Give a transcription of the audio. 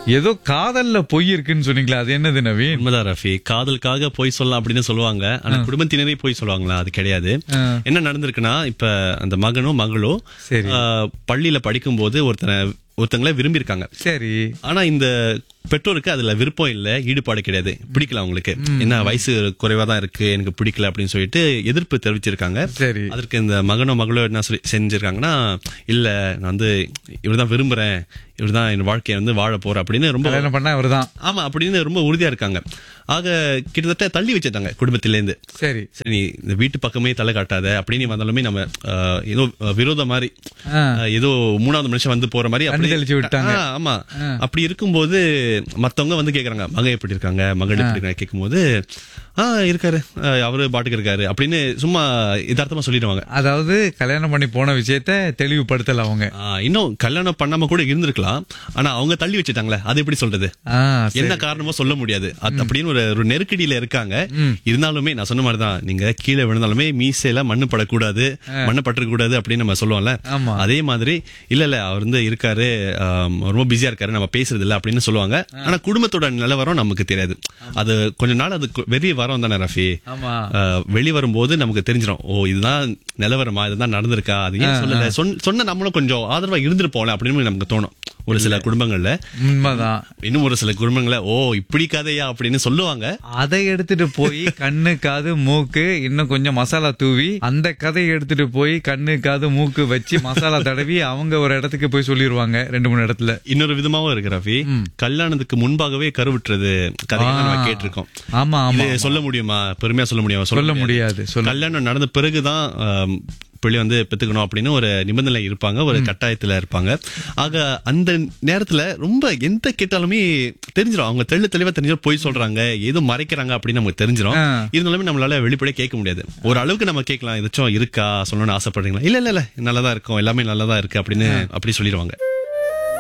ஏதோ காதல்ல பொய் இருக்குன்னு சொன்னீங்களா அது என்னது நவீன் உண்மைதான் ரஃபி காதலுக்காக போய் சொல்லலாம் அப்படின்னு சொல்லுவாங்க ஆனா குடும்பத்தினரே போய் சொல்லுவாங்களா அது கிடையாது ஆ. என்ன நடந்திருக்குன்னா இப்ப அந்த மகனோ மகளோ சரி. ஆ, பள்ளியில படிக்கும்போது ஒருத்தனை ஒருத்தங்கள விரும்பி இருக்காங்க சரி ஆனா இந்த பெற்றோருக்கு அதுல விருப்பம் இல்ல ஈடுபாடு கிடையாது பிடிக்கல அவங்களுக்கு என்ன வயசு குறைவா தான் இருக்கு எனக்கு பிடிக்கல அப்படின்னு சொல்லிட்டு எதிர்ப்பு தெரிவிச்சிருக்காங்க சரி அதற்கு இந்த மகனோ மகளோ என்ன சொல்லி செஞ்சிருக்காங்கன்னா இல்ல நான் வந்து இவர்தான் விரும்புறேன் இவர்தான் என் வாழ்க்கையை வந்து வாழ போறேன் அப்படின்னு ரொம்ப கல்யாணம் பண்ணா அவர்தான் ஆமா அப்படின்னு ரொம்ப உறுதியா இருக்காங்க ஆக கிட்டத்தட்ட தள்ளி வச்சிட்டாங்க குடும்பத்திலேருந்து சரி சரி நீ இந்த வீட்டு பக்கமே தலை காட்டாத அப்படின்னு வந்தாலுமே நம்ம ஆஹ், ஏதோ விரோத மாதிரி ஆ. ஆஹ், ஏதோ மூணாவது மனுஷன் வந்து போற மாதிரி கண்ணு தெளிச்சு விட்டாங்க. ஆ, ஆமா அப்படி இருக்கும்போது மத்தவங்க வந்து கேக்குறாங்க மகன் எப்படி இருக்காங்க மகள் எப்படி இருக்காங்க கேட்கும்போது ஆ இருக்காரு ஆஹ், அவரு பாட்டுக்கு இருக்காரு அப்படின்னு சும்மா யதார்த்தமா சொல்லிடுவாங்க அதாவது கல்யாணம் பண்ணி போன விஷயத்த தெளிவுபடுத்தல அவங்க ஆஹ், இன்னும் கல்யாணம் பண்ணாம கூட இருந்திருக்கலாம் ஆனா அவங்க தள்ளி வச்சுட்டாங்களே அது எப்படி சொல்றது ஆ, சரி. என்ன காரணமோ சொல்ல முடியாது அது அப்படின்னு ஒரு ஒரு நெருக்கடியில இருக்காங்க இருந்தாலுமே நான் சொன்ன மாதிரிதான் நீங்க கீழே விழுந்தாலுமே மீசையில மண்ணு படக்கூடாது மண்ணு பற்றக்கூடாது அப்படின்னு நம்ம சொல்லுவோம்ல ஆமா. அதே மாதிரி இல்ல இல்ல அவர் வந்து இருக்காரு ஆம், ரொம்ப பிஸியா இருக்காரு நம்ம பேசுறது இல்ல அப்படின்னு சொல்லுவாங்க ஆனா குடும்பத்தோட நிலவரம் நமக்கு தெரியாது அது கொஞ்ச நாள் அது கு- வெளியே வரோம் தானே ரஃபி ஆமா ஆஹ், வெளி வரும்போது நமக்கு தெரிஞ்சிடும் ஓ இதுதான் நிலவரமா இதுதான் நடந்திருக்கா அது ஏன் சொல்லல சொன்ன- சொன்ன நம்மளும் கொஞ்சம் ஆதரவா இருந்துருப்போம்ல அப்படின்னு நமக்கு தோணும் ஒரு சில குடும்பங்கள்ல உண்மைதான் இன்னும் ஒரு சில குடும்பங்கள ஓ இப்படி கதையா அப்படின்னு சொல்லுவாங்க அதை எடுத்துட்டு போய் கண்ணு காது மூக்கு இன்னும் கொஞ்சம் மசாலா தூவி அந்த கதையை எடுத்துட்டு போய் கண்ணு காது மூக்கு வச்சு மசாலா தடவி அவங்க ஒரு இடத்துக்கு போய் சொல்லிடுவாங்க ரெண்டு மூணு இடத்துல இன்னொரு விதமாவும் இருக்கு ரஃபி கல்யாணத்துக்கு முன்பாகவே கருவுற்றது கதைகள் நம்ம கேட்டிருக்கோம் ஆமா ஆமா இது சொல்ல முடியுமா பெருமையா சொல்ல முடியுமா சொல்ல முடியாது சொல்ல கல்யாணம் நடந்த பிறகுதான் ஆம், பிள்ளை வந்து பெத்துக்கணும் அப்படின்னு ஒரு நிபந்தனை இருப்பாங்க ஒரு கட்டாயத்துல இருப்பாங்க ஆக அந்த நேரத்துல ரொம்ப எந்த கேட்டாலுமே தெரிஞ்சிடும் அவங்க தெள்ள தெளிவா தெரிஞ்சிடும் போய் சொல்றாங்க ஏதோ மறைக்கிறாங்க அப்படின்னு நமக்கு தெரிஞ்சிடும் ஆ. இருந்தாலுமே நம்மளால வெளிப்படையா கேட்க முடியாது ஒரு அளவுக்கு நம்ம கேட்கலாம் ஏதாச்சும் இருக்கா சொல்லணும்னு ஆசைப்படுறீங்களா இல்ல இல்ல இல்ல நல்லதா இருக்கும் எல்லாமே நல்லதா இருக்கு அப்படின்னு அப்படி சொல்லிடுவாங்க